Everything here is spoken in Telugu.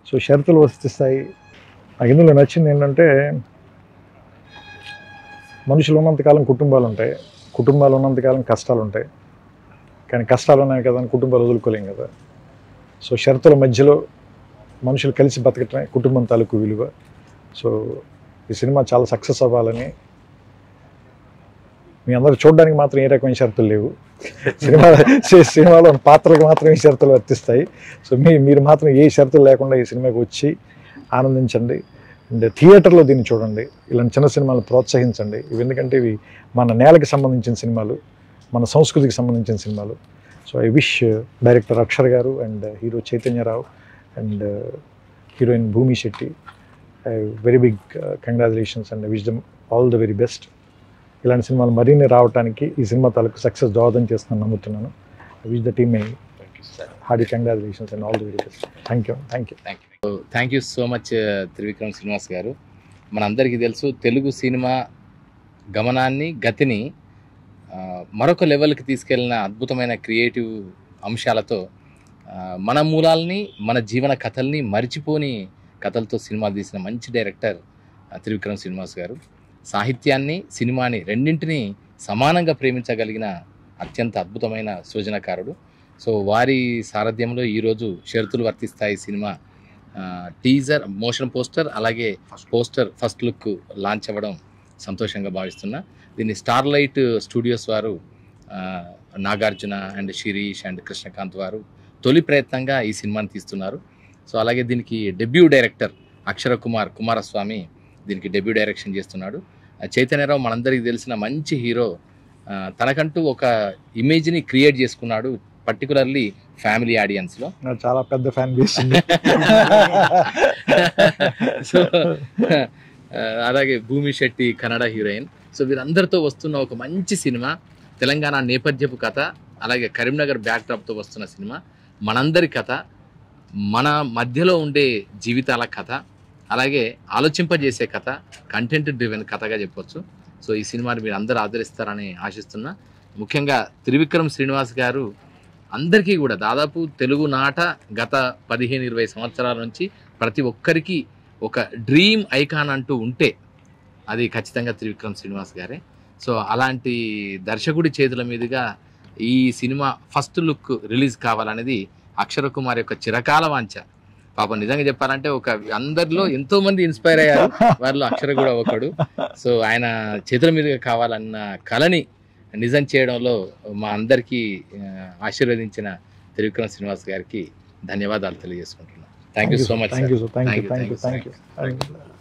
సో షరతులు వర్తిస్తాయి నాకు ఇందులో నచ్చింది ఏంటంటే మనుషులు ఉన్నంతకాలం కుటుంబాలు ఉంటాయి కుటుంబాలు ఉన్నంతకాలం కష్టాలు ఉంటాయి కానీ కష్టాలు ఉన్నాయి కదా అని కుటుంబాలు వదులుకోలేం కదా సో షరతుల మధ్యలో మనుషులు కలిసి బతకటమే కుటుంబం తాలూకు విలువ సో ఈ సినిమా చాలా సక్సెస్ అవ్వాలని మీ అందరూ చూడడానికి మాత్రం ఏ రకమైన షరతులు లేవు సినిమా సినిమాలో ఉన్న పాత్రలకు మాత్రం ఈ షరతులు వర్తిస్తాయి సో మీ మీరు మాత్రం ఏ షరతులు లేకుండా ఈ సినిమాకి వచ్చి ఆనందించండి అండ్ థియేటర్లో దీన్ని చూడండి ఇలాంటి చిన్న సినిమాలు ప్రోత్సహించండి ఇవి ఎందుకంటే ఇవి మన నేలకి సంబంధించిన సినిమాలు మన సంస్కృతికి సంబంధించిన సినిమాలు so I wish director Akshar garu and hero Chaitanya Rao and heroine Bhumi Shetty very big congratulations and wish them all the very best ఇలాంటి సినిమాలు మరిన్ని రావడానికి ఈ సినిమా తాలూకు సక్సెస్ దోహదం చేస్తున్నాను నమ్ముతున్నాను wish the team hearty congratulations and all the very best thank you thank you thank you thank you so much Trivikram Srinivas garu మనందరికీ తెలుసు తెలుగు సినిమా గమనాన్ని గతిని ఆ, మరొక లెవెల్కి తీసుకెళ్ళిన అద్భుతమైన క్రియేటివ్ అంశాలతో ఆ, మన మూలాల్ని మన జీవన కథల్ని మరిచిపోని కథలతో సినిమాలు తీసిన మంచి డైరెక్టర్ ఆ, త్రివిక్రమ్ శ్రీనివాస్ గారు సాహిత్యాన్ని సినిమాని రెండింటినీ సమానంగా ప్రేమించగలిగిన అత్యంత అద్భుతమైన సృజనకారుడు సో వారి సారథ్యంలో ఈరోజు షరతులు వర్తిస్తాయి సినిమా ఆ, టీజర్ మోషన్ పోస్టర్ అలాగే పోస్టర్ ఫస్ట్ లుక్ లాంచ్ అవ్వడం సంతోషంగా భావిస్తున్నా దీన్ని స్టార్లైట్ స్టూడియోస్ వారు ఆ, నాగార్జున అండ్ శిరీష్ అండ్ కృష్ణకాంత్ వారు తొలి ప్రయత్నంగా ఈ సినిమాని తీస్తున్నారు సో అలాగే దీనికి డెబ్యూ డైరెక్టర్ అక్షర కుమార్ కుమారస్వామి దీనికి డెబ్యూ డైరెక్షన్ చేస్తున్నాడు ఆ, చైతన్యరావు మనందరికీ తెలిసిన మంచి హీరో ఆ, తనకంటూ ఒక ఇమేజ్ని క్రియేట్ చేసుకున్నాడు పర్టికులర్లీ ఫ్యామిలీ ఆడియన్స్లో నాకు చాలా పెద్ద ఫ్యాన్ బేస్ ఉంది సో ఆ, అలాగే భూమి శెట్టి కన్నడ హీరోయిన్ సో వీరందరితో వస్తున్న ఒక మంచి సినిమా తెలంగాణ నేపథ్యపు కథ అలాగే కరీంనగర్ బ్యాక్డ్రాప్తో వస్తున్న సినిమా మనందరి కథ మన మధ్యలో ఉండే జీవితాల కథ అలాగే ఆలోచింపజేసే కథ కంటెంట్ డ్రివెన్ కథగా చెప్పొచ్చు సో ఈ సినిమాని మీరు అందరూ ఆదరిస్తారని ఆశిస్తున్నా ముఖ్యంగా త్రివిక్రమ్ శ్రీనివాస్ గారు అందరికీ కూడా దాదాపు తెలుగు నాట గత పదిహేను ఇరవై సంవత్సరాల నుంచి ప్రతి ఒక్కరికి ఒక డ్రీమ్ ఐకాన్ అంటూ ఉంటే అది ఖచ్చితంగా త్రివిక్రమ్ శ్రీనివాస్ గారే సో అలాంటి దర్శకుడి చేతుల మీదుగా ఈ సినిమా ఫస్ట్ లుక్ రిలీజ్ కావాలనేది అక్షర కుమార్ యొక్క చిరకాల వాంఛ పాపం నిజంగా చెప్పాలంటే ఒక అందరిలో ఎంతో మంది ఇన్స్పైర్ అయ్యారు వారిలో అక్షర కూడా ఒకడు సో ఆయన చేతుల మీదుగా కావాలన్న కళని నిజం చేయడంలో మా అందరికీ ఆ, ఆశీర్వదించిన త్రివిక్రమ్ శ్రీనివాస్ గారికి ధన్యవాదాలు తెలియజేసుకుంటున్నాను thank you so much thank you so thank Thank you you, thank you thank you, thank you